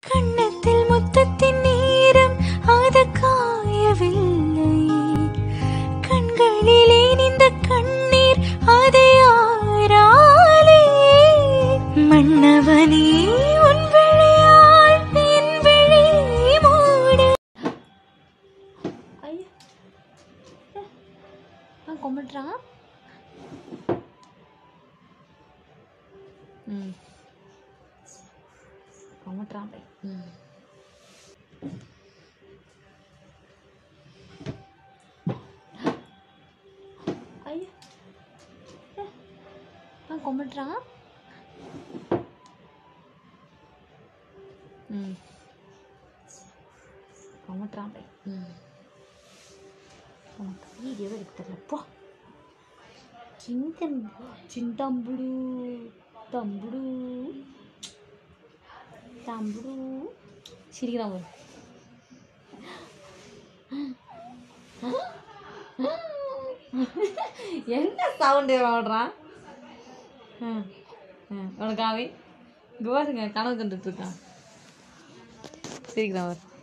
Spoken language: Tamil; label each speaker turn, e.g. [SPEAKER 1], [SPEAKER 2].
[SPEAKER 1] கண்ணத்தில் முத்தத்தின் நேரம் அது காயவில்லை கண்களிலே இந்த கண்ணீர் அதை ஆறாலே மன்னவனே உன் விழியால் என் விழி மூடு
[SPEAKER 2] ஐயா ஆ கொமட்டுறான் ம் கொமட்டுறான் பை ம் ஐயா ஆ கொமட்டுறான் ம் கொமட்டுறான் பை ம் உனக்கு வீடியோவே எடுக்க தெரியல போ చింతం చింతంబుడు తమ్ముడు తమ్ముడు சிரிக்கிறான் என்ன சவுண்டு வாடுறான் உனக்கு அவன் இங்கே பாருங்க கனவு கண்டுட்டு இருக்கான் சிரிக்கிறான் அவர்